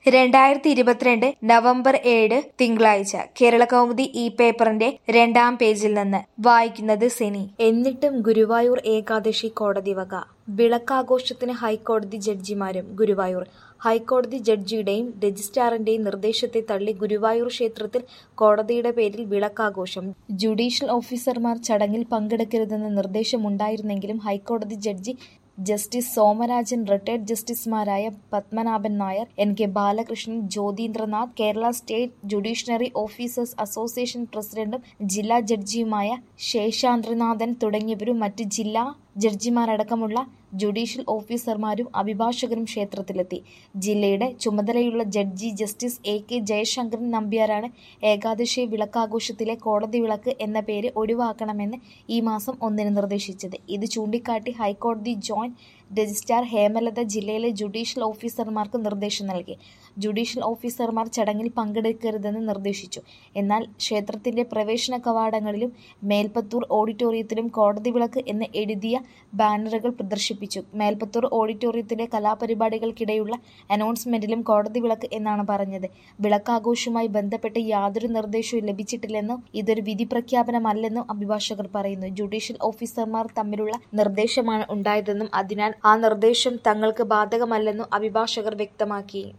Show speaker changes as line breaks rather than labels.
രണ്ടായിരത്തി ഇരുപത്തിരണ്ട് നവംബർ ഏഴ് തിങ്കളാഴ്ച കേരളകൗമുദി ഈ പേപ്പറിന്റെ രണ്ടാം പേജിൽ നിന്ന് വായിക്കുന്നത് സെനി എന്നിട്ടും ഗുരുവായൂർ ഏകാദശി കോടതി വക വിളക്കാഘോഷത്തിന് ഹൈക്കോടതി ജഡ്ജിമാരും ഗുരുവായൂർ ഹൈക്കോടതി ജഡ്ജിയുടെയും രജിസ്ട്രാറിന്റെയും നിർദ്ദേശത്തെ തള്ളി ഗുരുവായൂർ ക്ഷേത്രത്തിൽ കോടതിയുടെ പേരിൽ വിളക്കാഘോഷം ജുഡീഷ്യൽ ഓഫീസർമാർ ചടങ്ങിൽ പങ്കെടുക്കരുതെന്ന നിർദ്ദേശമുണ്ടായിരുന്നെങ്കിലും ഹൈക്കോടതി ജഡ്ജി ജസ്റ്റിസ് സോമരാജൻ റിട്ടയർഡ് ജസ്റ്റിസുമാരായ Padmanabhan Nair N K Balakrishnan Jyothindranath Kerala state judiciary officers association പ്രസിഡന്റും ജില്ലാ ജഡ്ജിയുമായ ശേഷാദ്രിനാഥൻ തുടങ്ങിയവരും മറ്റ് ജില്ലാ ജഡ്ജിമാരടക്കമുള്ള ജുഡീഷ്യൽ ഓഫീസർമാരും അഭിഭാഷകരും ക്ഷേത്രത്തിലെത്തി ജില്ലയുടെ ചുമതലയുള്ള judge justice A K Jayasankaran നമ്പ്യാരാണ് ഏകാദശി വിളക്കാഘോഷത്തിലെ കോടതി വിളക്ക് എന്ന പേര് ഒഴിവാക്കണമെന്ന് ഈ മാസം ഒന്നിന് നിർദ്ദേശിച്ചത് ഇത് ചൂണ്ടിക്കാട്ടി ഹൈക്കോടതി ജോയിന്റ് രജിസ്ട്രാർ ഹേമലത ജില്ലയിലെ ജുഡീഷ്യൽ ഓഫീസർമാർക്ക് നിർദ്ദേശം നൽകി ജുഡീഷ്യൽ ഓഫീസർമാർ ചടങ്ങിൽ പങ്കെടുക്കരുതെന്ന് നിർദ്ദേശിച്ചു എന്നാൽ ക്ഷേത്രത്തിന്റെ പ്രവേശന കവാടങ്ങളിലും മേൽപ്പത്തൂർ ഓഡിറ്റോറിയത്തിലും കോടതി വിളക്ക് എന്ന് എഴുതിയ ബാനറുകൾ പ്രദർശിപ്പിച്ചു മേൽപ്പത്തൂർ ഓഡിറ്റോറിയത്തിലെ കലാപരിപാടികൾക്കിടെയുള്ള അനൗൺസ്മെന്റിലും കോടതി വിളക്ക് എന്നാണ് പറഞ്ഞത് വിളക്കാഘോഷവുമായി ബന്ധപ്പെട്ട് യാതൊരു നിർദ്ദേശവും ലഭിച്ചിട്ടില്ലെന്നും ഇതൊരു വിധി പ്രഖ്യാപനമല്ലെന്നും അഭിഭാഷകർ പറയുന്നു ജുഡീഷ്യൽ ഓഫീസർമാർ തമ്മിലുള്ള നിർദ്ദേശമാണ് ഉണ്ടായതെന്നും അതിനാൽ ആ നിർദ്ദേശം തങ്ങൾക്ക് ബാധകമല്ലെന്നും അഭിഭാഷകർ വ്യക്തമാക്കി